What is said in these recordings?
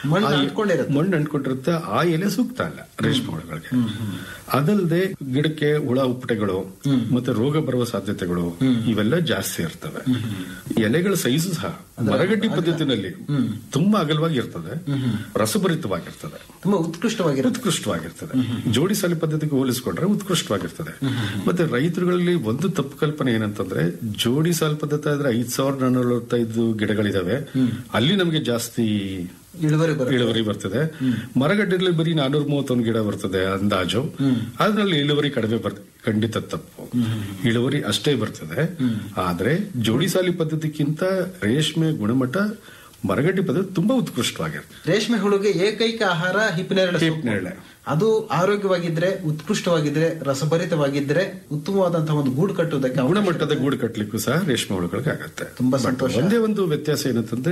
ಮಣ್ಣು ಆ ಎ- ಅಂಟ್ಕೊಂಡಿರುತ್ತೆ. ಮಣ್ಣು ಅಂಟ್ಕೊಂಡಿರುತ್ತೆ ಆ ಎಲೆ ಸೂಕ್ತ ಅಲ್ಲ ರೇಷ್ಮೆ ಹುಳುಗಳಿಗೆ ಅದಲ್ಲದೆ ಗಿಡಕ್ಕೆ ಹುಳ ಉಪ್ಪಟೆಗಳು ಮತ್ತೆ ರೋಗ ಬರುವ ಸಾಧ್ಯತೆಗಳು ಇವೆಲ್ಲ ಜಾಸ್ತಿ ಇರ್ತವೆ ಎಲೆಗಳ ಸೈಜು ಸಹ ಮರಗಡ್ಡಿ ಪದ್ಧತಿನಲ್ಲಿ ತುಂಬಾ ಅಗಲವಾಗಿ ಇರ್ತದೆ ರಸಭರಿತವಾಗಿರ್ತದೆ ತುಂಬಾ ಉತ್ಕೃಷ್ಟವಾಗಿರುತ್ತೆ ಉತ್ಕೃಷ್ಟವಾಗಿರ್ತದೆ ಜೋಡಿ ಸಾಲಿ ಪದ್ಧತಿಗೆ ಹೋಲಿಸ್ಕೊಂಡ್ರೆ ಉತ್ಕೃಷ್ಟವಾಗಿರ್ತದೆ ಮತ್ತೆ ರೈತರುಗಳಲ್ಲಿ ಒಂದು ತಪ್ಪು ಕಲ್ಪನೆ ಏನಂತಂದ್ರೆ ಜೋಡಿ ಸಾಲ್ ಪದ್ಧತಿ ಆದ್ರೆ ಐದ್ ಸಾವಿರದ ನಾನ್ನೂರೈವತ್ತೈದು ಗಿಡಗಳಿದಾವೆ ಅಲ್ಲಿ ನಮಗೆ ಜಾಸ್ತಿ ಇಳುವರಿ ಬರುತ್ತೆ ಇಳುವರಿ ಬರ್ತದೆ ಮರಗಡ್ಡೆಯಲ್ಲಿ ಬರೀ ನಾನೂರ ಮೂವತ್ತೊಂದು ಗಿಡ ಬರ್ತದೆ ಅಂದಾಜು ಅದ್ರಲ್ಲಿ ಇಳುವರಿ ಕಡಿಮೆ ಬರ್ತದೆ ಖಂಡಿತ ತಪ್ಪು ಇಳುವರಿ ಅಷ್ಟೇ ಬರ್ತದೆ ಆದ್ರೆ ಜೋಡಿ ಸಾಲಿ ಪದ್ಧತಿಗಿಂತ ರೇಷ್ಮೆ ಗುಣಮಟ್ಟ ಮರಗಡ್ಡೆ ಪದ್ಧತಿ ತುಂಬಾ ಉತ್ಕೃಷ್ಟವಾಗಿರ್ತದೆ ರೇಷ್ಮೆ ಹುಳುಗೆ ಏಕೈಕ ಆಹಾರ ಹಿಪ್ಪಿನೇರಳೆ ಸೊಪ್ಪು. ಹಿಪ್ಪಿನೇರಳೆ. ಅದು ಆರೋಗ್ಯವಾಗಿದ್ರೆ ಉತ್ಕೃಷ್ಟವಾಗಿದ್ರೆ ರಸಭರಿತವಾಗಿದ್ರೆ ಉತ್ತಮವಾದಂತಹ ಒಂದು ಗೂಡು ಕಟ್ಟುವುದಕ್ಕೆ ಅವಕಾಶ ಗುಣಮಟ್ಟದ ಗೂಡು ಕಟ್ಟಲಿಕ್ಕೂ ಸಹ ರೇಷ್ಮೆ ಹುಳುಗಳಿಗೆ ಆಗತ್ತೆ ತುಂಬಾ But ಸಂತೋಷ. ಒಂದೇ ಒಂದು ವ್ಯತ್ಯಾಸ ಏನಂತಂದ್ರೆ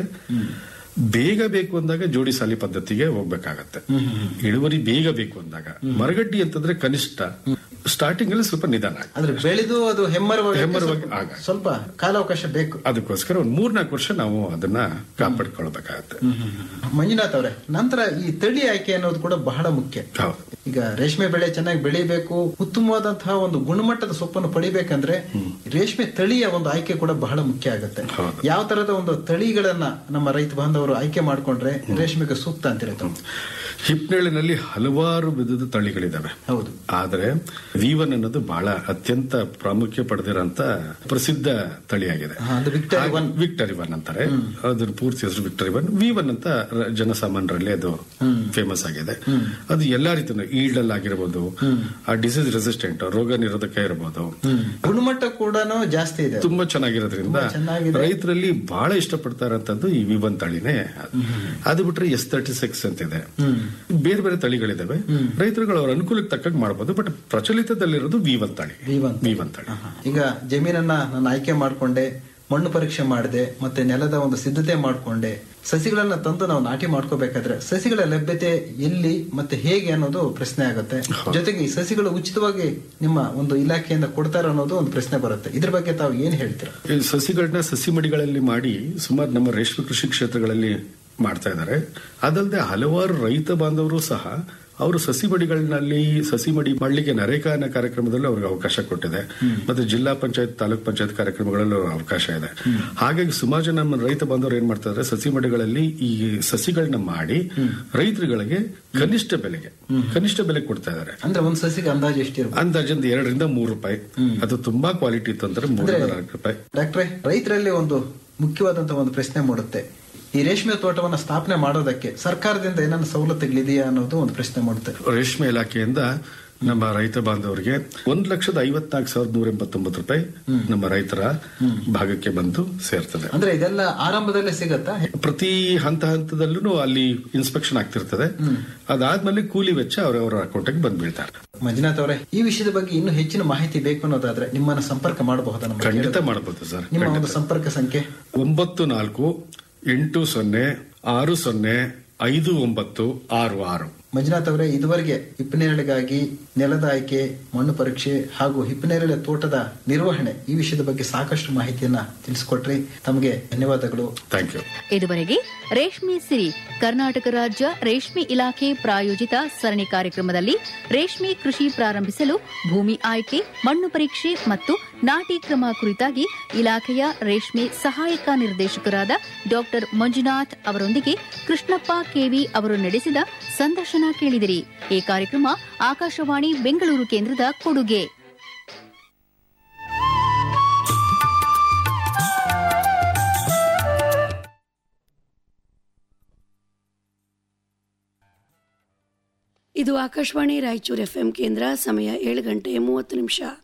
ಬೇಗ ಬೇಕು ಅಂದಾಗ ಜೋಡಿ ಸಾಲಿ ಪದ್ಧತಿಗೆ ಹೋಗ್ಬೇಕಾಗತ್ತೆ ಇಳುವರಿ ಬೇಗ ಬೇಕು ಅಂದಾಗ ಮರಗಡ್ಡಿ ಅಂತಂದ್ರೆ ಕನಿಷ್ಠ ಸ್ಟಾರ್ಟಿಂಗ್ ಅಲ್ಲಿ ಸ್ವಲ್ಪ ನಿಧಾನ ಆಗುತ್ತೆ. ಆದ್ರೆ ಬೆಳೆದು ಅದು ಹೆಮ್ಮರವಾಗಿ ಹೆಮ್ಮರವಾಗಿ ಆಗ. ಸ್ವಲ್ಪ ಕಾಲಾವಕಾಶ ಬೇಕು ಅದಕ್ಕೋಸ್ಕರ ಒಂದ್ ಮೂರ್ನಾಲ್ಕು ವರ್ಷ ನಾವು ಅದನ್ನ ಕಾಪಾಡ್ಕೊಳ್ಬೇಕಾಗತ್ತೆ ಮಂಜುನಾಥ್ ಅವರೇ ನಂತರ ಈ ತಳಿ ಆಯ್ಕೆ ಅನ್ನೋದು ಕೂಡ ಬಹಳ ಮುಖ್ಯ ಹೌದು ಈಗ ರೇಷ್ಮೆ ಬೆಳೆ ಚೆನ್ನಾಗಿ ಬೆಳಿಬೇಕು ಉತ್ತಮವಾದಂತಹ ಒಂದು ಗುಣಮಟ್ಟದ ಸೊಪ್ಪನ್ನು ಪಡಿಬೇಕಂದ್ರೆ ರೇಷ್ಮೆ ತಳಿಯ ಒಂದು ಆಯ್ಕೆ ಕೂಡ ಬಹಳ ಮುಖ್ಯ ಆಗುತ್ತೆ ಹೌದು. ಯಾವ ತರದ ಒಂದು ತಳಿಗಳನ್ನ ನಮ್ಮ ರೈತ ಬಾಂಧವರು ಆಯ್ಕೆ ಮಾಡ್ಕೊಂಡ್ರೆ ರೇಷ್ಮೆಗೆ ಸೂಕ್ತ ಅಂತೀರ ತಾವು? ಹಿಪ್ನೇಳಿನಲ್ಲಿ ಹಲವಾರು ವಿಧದ ತಳಿಗಳಿದಾವೆ ಹೌದು ಆದ್ರೆ ವಿವನ್ ಅನ್ನೋದು ಬಹಳ ಅತ್ಯಂತ ಪ್ರಾಮುಖ್ಯ ಪಡೆದಿರೋಂತ ಪ್ರಸಿದ್ಧ ತಳಿಯಾಗಿದೆ ಹಾ, ಅದು ವಿಕ್ಟರಿ ಒನ್. ವಿಕ್ಟರಿ ಒನ್ ಅಂತಾರೆ ಅದ್ರ ಪೂರ್ತಿ ಹೆಸರು ವಿಕ್ಟರಿ ಒನ್ ವಿ ಒನ್ ಅಂತ ರ- ಜನಸಾಮಾನ್ಯರಲ್ಲಿ ಅದು ಫೇಮಸ್ ಆಗಿದೆ ಅದು ಎಲ್ಲಾ ರೀತಿಯ ಈಲ್ಡ್ ಆಗಿರ್ಬೋದು ಆ ಡಿಸೀಸ್ ರೆಸಿಸ್ಟೆಂಟ್ ರೋಗ ನಿರೋಧಕ ಇರಬಹುದು ಗುಣಮಟ್ಟ ಕೂಡ ಜಾಸ್ತಿ ಇದೆ ತುಂಬಾ ಚೆನ್ನಾಗಿರೋದ್ರಿಂದ ತುಂಬಾ ಚೆನ್ನಾಗಿದೆ. ರೈತರಲ್ಲಿ ಬಹಳ ಇಷ್ಟಪಡ್ತಾ ಇರೋಂಥದ್ದು ಈ ವಿ ಒನ್ ತಳಿನೇ ಅದು. ಅದು ಬಿಟ್ರೆ ಎಸ್ ತರ್ಟಿ ಸಿಕ್ಸ್ ಅಂತಿದೆ ಬೇರೆ ಬೇರೆ ತಳಿಗಳಿದಾವೆ ರೈತರುಗಳು ಅವ್ರ ಅನುಕೂಲಕ್ಕೆ ತಕ್ಕಂಗೆ ಮಾಡಬಹುದು ಬಟ್ ಪ್ರಚಲಿತದಲ್ಲಿರೋದು ವಿ ಒನ್ ತಳಿ ವಿ ಒನ್ ವಿ ಒನ್ ತಳಿ ಆಹಾ. ಈಗ ಜಮೀನನ್ನ ನಾನು ಆಯ್ಕೆ ಮಾಡ್ಕೊಂಡೆ ಮಣ್ಣು ಪರೀಕ್ಷೆ ಮಾಡಿದೆ ಮತ್ತೆ ನೆಲದ ಒಂದು ಸಿದ್ಧತೆ ಮಾಡ್ಕೊಂಡೆ ಸಸಿಗಳನ್ನ ತಂದು ನಾವು ನಾಟಿ ಮಾಡ್ಕೋಬೇಕಾದ್ರೆ ಸಸಿಗಳ ಲಭ್ಯತೆ ಎಲ್ಲಿ ಮತ್ತೆ ಹೇಗೆ ಅನ್ನೋದು ಪ್ರಶ್ನೆ ಆಗುತ್ತೆ ಜೊತೆಗೆ ಈ ಸಸಿಗಳು ಉಚಿತವಾಗಿ ನಿಮ್ಮ ಒಂದು ಇಲಾಖೆಯಿಂದ ಕೊಡ್ತಾರ ಅನ್ನೋದು ಒಂದು ಪ್ರಶ್ನೆ ಬರುತ್ತೆ ಇದ್ರ ಬಗ್ಗೆ ತಾವು ಏನ್ ಹೇಳ್ತೀರಾ ಈ ಸಸಿಗಳನ್ನ ಸಸಿ ಮಡಿಗಳಲ್ಲಿ ಮಾಡಿ ಸುಮಾರು ನಮ್ಮ ರೇಷ್ಮೆ ಕೃಷಿ ಕ್ಷೇತ್ರಗಳಲ್ಲಿ ಮಾಡ್ತಾ ಇದ್ದಾರೆ ಅದಲ್ಲದೆ ಹಲವಾರು ರೈತ ಬಾಂಧವರು ಸಹ ಅವರು ಸಸಿ ಮಡಿಗಳಲ್ಲಿ ಸಸಿ ಮಡಿ ಮಾಡಲಿಕ್ಕೆ ನರೇಗಾ ಅನ್ನೋ ಕಾರ್ಯಕ್ರಮದಲ್ಲಿ ಅವ್ರಿಗೆ ಅವಕಾಶ ಕೊಟ್ಟಿದೆ ಮತ್ತೆ ಜಿಲ್ಲಾ ಪಂಚಾಯತ್ ತಾಲೂಕ್ ಪಂಚಾಯತ್ ಕಾರ್ಯಕ್ರಮಗಳಲ್ಲೂ ಅವಕಾಶ ಇದೆ ಹಾಗಾಗಿ ಸುಮಾರು ಜನ ನಮ್ಮ ರೈತ ಬಾಂಧವರು ಏನ್ ಮಾಡ್ತಾ ಇದ್ದಾರೆ ಸಸಿ ಮಡಿಗಳಲ್ಲಿ ಈ ಸಸಿಗಳನ್ನ ಮಾಡಿ ರೈತರುಗಳಿಗೆ ಕನಿಷ್ಠ ಬೆಲೆಗೆ ಕನಿಷ್ಠ ಬೆಲೆ ಕೊಡ್ತಾ ಇದ್ದಾರೆ ಅಂದ್ರೆ ಒಂದ್ ಸಸಿಗೆ ಅಂದಾಜು ಎಷ್ಟಿರ್ಬೋದು ಅಂದಾಜೊಂದು ಎರಡರಿಂದ ಮೂರು ರೂಪಾಯಿ ಅದು ತುಂಬಾ ಕ್ವಾಲಿಟಿ ಇತ್ತು ಅಂದ್ರೆ ಮೂರರಿಂದ ನಾಲ್ಕು ರೂಪಾಯಿ ಡಾಕ್ಟ್ರೆ ರೈತರಲ್ಲಿ ಒಂದು ಮುಖ್ಯವಾದಂತಹ ಒಂದು ಪ್ರಶ್ನೆ ಮೂಡುತ್ತೆ ಈ ರೇಷ್ಮೆ ತೋಟವನ್ನ ಸ್ಥಾಪನೆ ಮಾಡೋದಕ್ಕೆ ಸರ್ಕಾರದಿಂದ ಏನಾದ್ರು ಸವಲತ್ತುಗಳಿದೆಯಾ ಅನ್ನೋದು ಒಂದು ಪ್ರಶ್ನೆ ಮೂಡುತ್ತೆ ರೇಷ್ಮೆ ಇಲಾಖೆಯಿಂದ ನಮ್ಮ ರೈತ ಬಾಂಧವರಿಗೆ ಒಂದ್ ಲಕ್ಷದ ಐವತ್ನಾಲ್ಕು ಸಾವಿರದ ನೂರ ಎಂಬತ್ತೊಂಬತ್ತು ರೂಪಾಯಿ ನಮ್ಮ ರೈತರ ಭಾಗಕ್ಕೆ ಬಂದು ಸೇರ್ತದೆ ಅಂದ್ರೆ ಇದೆಲ್ಲ ಆರಂಭದಲ್ಲೇ ಸಿಗತ್ತಾ ಪ್ರತಿ ಹಂತ ಹಂತದಲ್ಲೂ ಅಲ್ಲಿ ಇನ್ಸ್ಪೆಕ್ಷನ್ ಆಗ್ತಿರ್ತದೆ ಅದಾದ್ಮೇಲೆ ಕೂಲಿ ವೆಚ್ಚ ಅವರವರ ಅಕೌಂಟ್ಗೆ ಬಂದ್ ಬೀಳ್ತಾರೆ ಮಂಜುನಾಥ್ ಅವರೇ ಈ ವಿಷಯದ ಬಗ್ಗೆ ಇನ್ನೂ ಹೆಚ್ಚಿನ ಮಾಹಿತಿ ಬೇಕು ಅನ್ನೋದಾದ್ರೆ ನಿಮ್ಮನ್ನ ಸಂಪರ್ಕ ಮಾಡಬಹುದಾ ನಮ್ಮ ಖಂಡಿತ ಕೇಳಿದ್ರೆ? ಮಾಡಬಹುದು ಸರ್ ನಿಮ್ಮ ಖಂಡಿತ. ಒಂದು ಸಂಪರ್ಕ ಸಂಖ್ಯೆ ಒಂಬತ್ತು ನಾಲ್ಕು ಎಂಟು ಸೊನ್ನೆ ಆರು ಸೊನ್ನೆ ಐದು ಒಂಬತ್ತು ಆರು ಆರು ಮಂಜುನಾಥ್ ಅವರೇ ಇದುವರೆಗೆ ಹಿಪ್ಪನೇರಳೆಗಾಗಿ ನೆಲದ ಆಯ್ಕೆ ಮಣ್ಣು ಪರೀಕ್ಷೆ ಹಾಗೂ ಹಿಪ್ಪನೇರಳೆ ತೋಟದ ನಿರ್ವಹಣೆ ಈ ವಿಷಯದ ಬಗ್ಗೆ ಸಾಕಷ್ಟು ಮಾಹಿತಿಯನ್ನ ತಿಳಿಸಿಕೊಟ್ರಿ ತಮಗೆ ಧನ್ಯವಾದಗಳು ಥ್ಯಾಂಕ್ ಯು ಇದುವರೆಗೆ ರೇಷ್ಮೆ ಸಿರಿ ಕರ್ನಾಟಕ ರಾಜ್ಯ ರೇಷ್ಮೆ ಇಲಾಖೆ ಪ್ರಾಯೋಜಿತ ಸರಣಿ ಕಾರ್ಯಕ್ರಮದಲ್ಲಿ ರೇಷ್ಮೆ ಕೃಷಿ ಪ್ರಾರಂಭಿಸಲು ಭೂಮಿ ಆಯ್ಕೆ ಮಣ್ಣು ಪರೀಕ್ಷೆ ಮತ್ತು ನಾಟಿ ಕ್ರಮ ಕುರಿತಾಗಿ ಇಲಾಖೆಯ ರೇಷ್ಮೆ ಸಹಾಯಕ ನಿರ್ದೇಶಕರಾದ ಡಾಕ್ಟರ್ ಮಂಜುನಾಥ್ ಅವರೊಂದಿಗೆ ಕೃಷ್ಣಪ್ಪ ಕೆವಿ ಅವರು ನಡೆಸಿದ ಸಂದರ್ಶನ ಕೇಳಿದಿರಿ ಈ ಕಾರ್ಯಕ್ರಮ ಆಕಾಶವಾಣಿ ಬೆಂಗಳೂರು ಕೇಂದ್ರದ ಕೊಡುಗೆ ಇದು ಆಕಾಶವಾಣಿ ರಾಯಚೂರು ಎಫ್ಎಂ ಕೇಂದ್ರ ಸಮಯ ಏಳು ಗಂಟೆ ಮೂವತ್ತು ನಿಮಿಷ